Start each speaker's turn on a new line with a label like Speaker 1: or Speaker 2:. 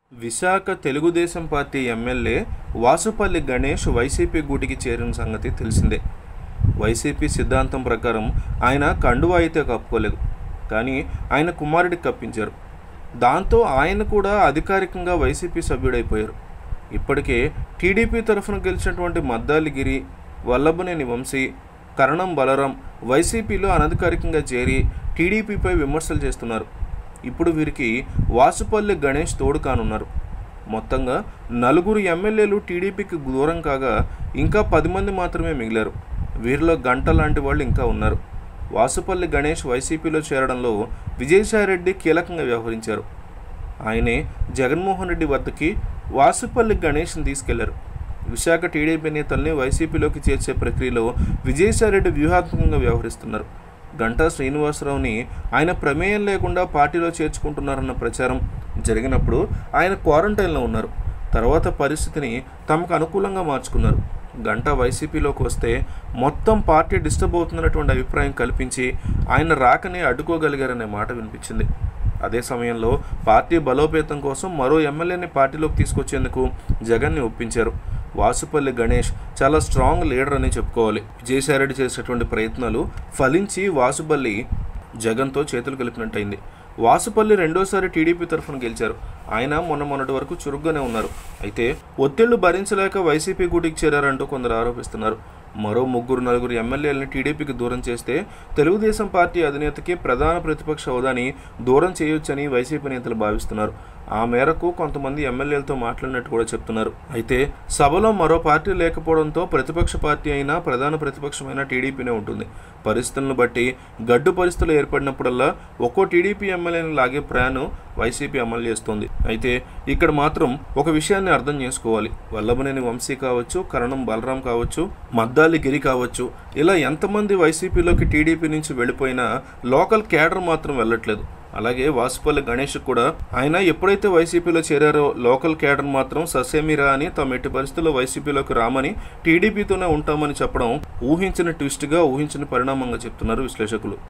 Speaker 1: Visakha Telugu Desam party MLA Vasupalli Ganesh YCP గూటికి చేరిన సంగతి తెలిసిందే వైసీపీ సిద్ధాంతం ప్రకారం ఆయన కండువా అయితే కప్పుకోలేదు కానీ ఆయన కుమారుడికి కప్పించారు దాంతో ఆయన కూడా అధికారికంగా వైసీపీ సభ్యుడైపోయారు ఇప్పటికే టీడీపీ తరఫున గెలిచినటువంటి మద్దాలిగిరి వల్లభనేని వంశీ కరణం బలరాం వైసీపీలో అనధికారికంగా చేరి టీడీపీపై విమర్శలు చేస్తున్నారు ఇప్పుడు వీరికి వాసుపల్లి గణేష్ తోడు కానున్నారు మొత్తంగా నలుగురు ఎమ్మెల్యేలు టీడీపీకి దూరం కాగా ఇంకా పది మంది మాత్రమే మిగిలారు వీరిలో గంట లాంటి వాళ్ళు ఇంకా ఉన్నారు వాసుపల్లి గణేష్ వైసీపీలో చేరడంలో విజయసాయిరెడ్డి కీలకంగా వ్యవహరించారు ఆయనే జగన్మోహన్ రెడ్డి వద్దకి వాసుపల్లి గణేష్ని తీసుకెళ్లారు విశాఖ టీడీపీ నేతల్ని వైసీపీలోకి చేర్చే ప్రక్రియలో విజయసాయిరెడ్డి వ్యూహాత్మకంగా వ్యవహరిస్తున్నారు గంటా శ్రీనివాసరావుని ఆయన ప్రమేయం లేకుండా పార్టీలో చేర్చుకుంటున్నారన్న ప్రచారం జరిగినప్పుడు ఆయన క్వారంటైన్లో ఉన్నారు తర్వాత పరిస్థితిని తమకు అనుకూలంగా మార్చుకున్నారు గంటా వైసీపీలోకి వస్తే మొత్తం పార్టీ డిస్టర్బ్ అవుతున్నటువంటి అభిప్రాయం కల్పించి ఆయన రాకని అడ్డుకోగలిగారనే మాట వినిపించింది అదే సమయంలో పార్టీ బలోపేతం కోసం మరో ఎమ్మెల్యేని పార్టీలోకి తీసుకొచ్చేందుకు జగన్ని ఒప్పించారు వాసుపల్లి గణేష్ చాలా స్ట్రాంగ్ లీడర్ అని చెప్పుకోవాలి విజయసాయిరెడ్డి చేసేటువంటి ప్రయత్నాలు ఫలించి వాసుపల్లి జగన్తో చేతులు కలిపినట్టయింది వాసుపల్లి రెండోసారి టీడీపీ తరఫున గెలిచారు ఆయన మొన్న మొన్నటి వరకు చురుగ్గానే ఉన్నారు అయితే ఒత్తిళ్లు భరించలేక వైసీపీ గూటికి చేరారంటూ కొందరు ఆరోపిస్తున్నారు మరో ముగ్గురు నలుగురు ఎమ్మెల్యేలను టీడీపీకి దూరం చేస్తే తెలుగుదేశం పార్టీ అధినేతకి ప్రధాన ప్రతిపక్ష హోదాని దూరం చేయొచ్చని వైసీపీ నేతలు భావిస్తున్నారు ఆ మేరకు కొంతమంది ఎమ్మెల్యేలతో మాట్లాడినట్టు కూడా చెప్తున్నారు అయితే సభలో మరో పార్టీ లేకపోవడంతో ప్రతిపక్ష పార్టీ అయినా ప్రధాన ప్రతిపక్షమైన టీడీపీనే ఉంటుంది పరిస్థితులను బట్టి గడ్డు పరిస్థితులు ఏర్పడినప్పుడల్లా ఒక్కో టీడీపీ ఎమ్మెల్యేని లాగే ప్లాన్ వైసీపీ అమలు చేస్తోంది అయితే ఇక్కడ మాత్రం ఒక విషయాన్ని అర్థం చేసుకోవాలి వల్లభనేని వంశీ కావచ్చు కరణం బలరాం కావచ్చు మద్దాలి గిరి కావచ్చు ఇలా ఎంతమంది వైసీపీలోకి టీడీపీ నుంచి వెళ్ళిపోయినా లోకల్ క్యాడర్ మాత్రం వెళ్ళట్లేదు అలాగే వాసుపల్లి గణేష్ కూడా ఆయన ఎప్పుడైతే వైసీపీలో చేరారో లోకల్ క్యాడర్ మాత్రం ససేమిరా అని తమ ఎట్టి పరిస్థితుల్లో వైసీపీలోకి రామని టీడీపీతోనే ఉంటామని చెప్పడం ఊహించిన ట్విస్ట్గా ఊహించిన పరిణామంగా చెప్తున్నారు విశ్లేషకులు